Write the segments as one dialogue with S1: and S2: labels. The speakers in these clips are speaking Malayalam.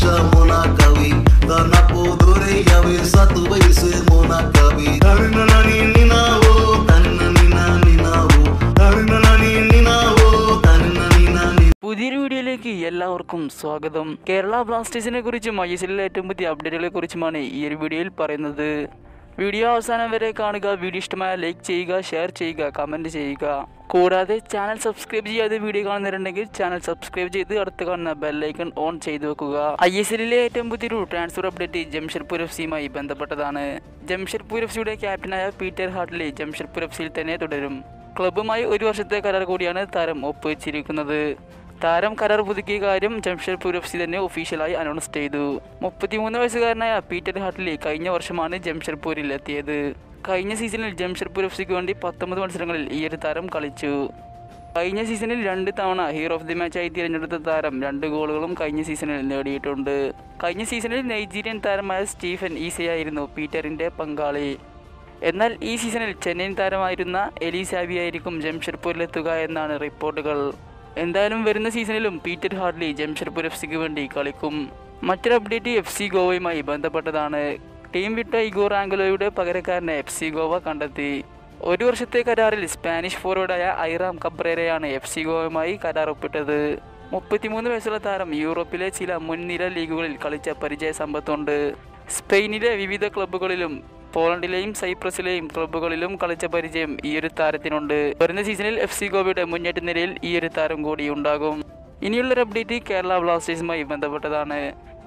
S1: muna kawi Tanapodore yawe satu baise muna kawi Tarina nani ninavo Tarina nina ninavo Tarina nani ninavo Tarina nina ninavo
S2: പുതിയൊരു വീഡിയോയിലേക്ക് എല്ലാവർക്കും സ്വാഗതം കേരള ബ്ലാസ്റ്റേഴ്സിനെ കുറിച്ചും ഐ എസ് എല്ലിലെ ഏറ്റവും പുതിയ അപ്ഡേറ്റുകളെ കുറിച്ചുമാണ് ഈ ഒരു വീഡിയോയിൽ പറയുന്നത് വീഡിയോ അവസാനം വരെ കാണുക വീഡിയോ ഇഷ്ടമായ ലൈക്ക് ചെയ്യുക ഷെയർ ചെയ്യുക കമൻറ്റ് ചെയ്യുക കൂടാതെ ചാനൽ സബ്സ്ക്രൈബ് ചെയ്യാതെ വീഡിയോ കാണുന്നവരുണ്ടെങ്കിൽ ചാനൽ സബ്സ്ക്രൈബ് ചെയ്ത് അടുത്ത് കാണുന്ന ബെല്ലൈക്കൺ ഓൺ ചെയ്തു വെക്കുക ഐ എസ് എല്ലിലെ ഏറ്റവും പുതിയൊരു ട്രാൻസ്ഫർ അപ്ഡേറ്റ് ജംഷഡ്പൂർ എഫ് സിയുമായി ബന്ധപ്പെട്ടതാണ് ജംഷഡ്പൂർ എഫ് സിയുടെ ക്യാപ്റ്റനായ പീറ്റർ ഹാർട്ട്ലി ജംഷഡ്പൂർ എഫ് സിയിൽ തന്നെ തുടരും ക്ലബ്ബുമായി ഒരു വർഷത്തെ കരാർ കൂടിയാണ് താരം ഒപ്പുവെച്ചിരിക്കുന്നത് താരം കരാർ പുതുക്കിയ കാര്യം ജംഷഡ്പൂർ എഫ് സി തന്നെ ഒഫീഷ്യലായി അനൗൺസ് ചെയ്തു മുപ്പത്തിമൂന്ന് വയസ്സുകാരനായ പീറ്റർ ഹട്ട്ലി കഴിഞ്ഞ വർഷമാണ് ജംഷഡ്പൂരിൽ എത്തിയത് കഴിഞ്ഞ സീസണിൽ ജംഷഡ്പൂർ എഫ് സിക്ക് വേണ്ടി പത്തൊമ്പത് മത്സരങ്ങളിൽ ഈ ഒരു താരം കളിച്ചു കഴിഞ്ഞ സീസണിൽ രണ്ട് തവണ ഹീറോ ഓഫ് ദി മാച്ചായി തിരഞ്ഞെടുത്ത താരം രണ്ട് ഗോളുകളും കഴിഞ്ഞ സീസണിൽ നേടിയിട്ടുണ്ട് കഴിഞ്ഞ സീസണിൽ നൈജീരിയൻ താരമായ സ്റ്റീഫൻ ഈസയായിരുന്നു പീറ്ററിന്റെ പങ്കാളി എന്നാൽ ഈ സീസണിൽ ചെന്നൈയിൻ താരമായിരുന്ന എലീസാബി ആയിരിക്കും ജംഷഡ്പൂരിലെത്തുക എന്നാണ് റിപ്പോർട്ടുകൾ എന്തായാലും വരുന്ന സീസണിലും പീറ്റർ ഹാർഡ്ലി ജംഷഡ്പൂർ എഫ് സിക്ക് വേണ്ടി കളിക്കും മറ്റൊരു അപ്ഡേറ്റ് എഫ് സി ഗോവയുമായി ബന്ധപ്പെട്ടതാണ് ടീം വിട്ട ഇഗോർ ആംഗലോയുടെ പകരക്കാരനെ എഫ് സി ഗോവ കണ്ടെത്തി ഒരു വർഷത്തെ കരാറിൽ സ്പാനിഷ് ഫോർവേഡായ ഐറാം കബ്രേരയാണ് എഫ് സി ഗോവയുമായി കരാർ ഒപ്പിട്ടത് മുപ്പത്തിമൂന്ന് വയസ്സുള്ള താരം യൂറോപ്പിലെ ചില മുൻനിര ലീഗുകളിൽ കളിച്ച പരിചയ സമ്പത്തുണ്ട് സ്പെയിനിലെ വിവിധ ക്ലബ്ബുകളിലും പോളണ്ടിലെയും സൈപ്രസിലെയും ക്ലബ്ബുകളിലും കളിച്ച പരിചയം ഈ ഒരു താരത്തിനുണ്ട് വരുന്ന സീസണിൽ എഫ് സി ഗോവയുടെ മുന്നേറ്റ നിരയിൽ ഈ ഒരു താരം കൂടി ഉണ്ടാകും ഇനിയുള്ളൊരു അപ്ഡേറ്റ് കേരള ബ്ലാസ്റ്റേഴ്സുമായി ബന്ധപ്പെട്ടതാണ്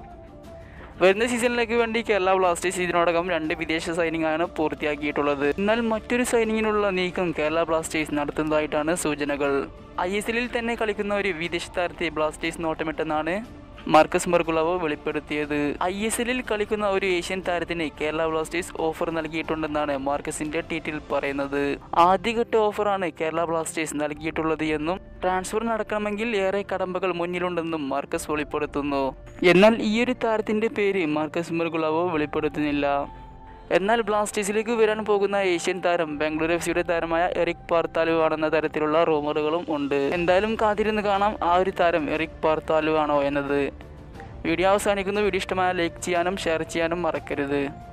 S2: വരുന്ന സീസണിലേക്ക് വേണ്ടി കേരള ബ്ലാസ്റ്റേഴ്സ് ഇതിനോടകം രണ്ട് വിദേശ സൈനിങ് ആണ് പൂർത്തിയാക്കിയിട്ടുള്ളത് എന്നാൽ മറ്റൊരു സൈനിങ്ങിനുള്ള നീക്കം കേരള ബ്ലാസ്റ്റേഴ്സ് നടത്തുന്നതായിട്ടാണ് സൂചനകൾ ഐ എസ് എല്ലിൽ തന്നെ കളിക്കുന്ന ഒരു വിദേശ താരത്തെ ബ്ലാസ്റ്റേഴ്സ് നോട്ടമിട്ടെന്നാണ് മാർക്കസ് മർഗുളവോ വെളിപ്പെടുത്തിയത് ഐ എസ് എല്ലിൽ കളിക്കുന്ന ഒരു ഏഷ്യൻ താരത്തിന് കേരള ബ്ലാസ്റ്റേഴ്സ് ഓഫർ നൽകിയിട്ടുണ്ടെന്നാണ് മാർക്കസിന്റെ ട്വീറ്റിൽ പറയുന്നത് ആദ്യഘട്ട ഓഫറാണ് കേരള ബ്ലാസ്റ്റേഴ്സ് നൽകിയിട്ടുള്ളത് എന്നും ട്രാൻസ്ഫർ നടക്കണമെങ്കിൽ ഏറെ കടമ്പകൾ മുന്നിലുണ്ടെന്നും മാർക്കസ് വെളിപ്പെടുത്തുന്നു എന്നാൽ ഈ ഒരു താരത്തിന്റെ പേര് മാർക്കസ് മർഗുളവോ വെളിപ്പെടുത്തുന്നില്ല എന്നാൽ ബ്ലാസ്റ്റേഴ്സിലേക്ക് വരാൻ പോകുന്ന ഏഷ്യൻ താരം ബാംഗ്ലൂർ എഫ് സിയുടെ താരമായ എറിക് പാർത്താലു ആണെന്ന തരത്തിലുള്ള റൂമറുകളും ഉണ്ട് എന്തായാലും കാത്തിരുന്ന് കാണാം ആ ഒരു താരം എറിക് പാർത്താലു ആണോ എന്നത് വീഡിയോ അവസാനിക്കുന്നു വീഡിയോ ഇഷ്ടമായ ലൈക്ക് ചെയ്യാനും ഷെയർ ചെയ്യാനും മറക്കരുത്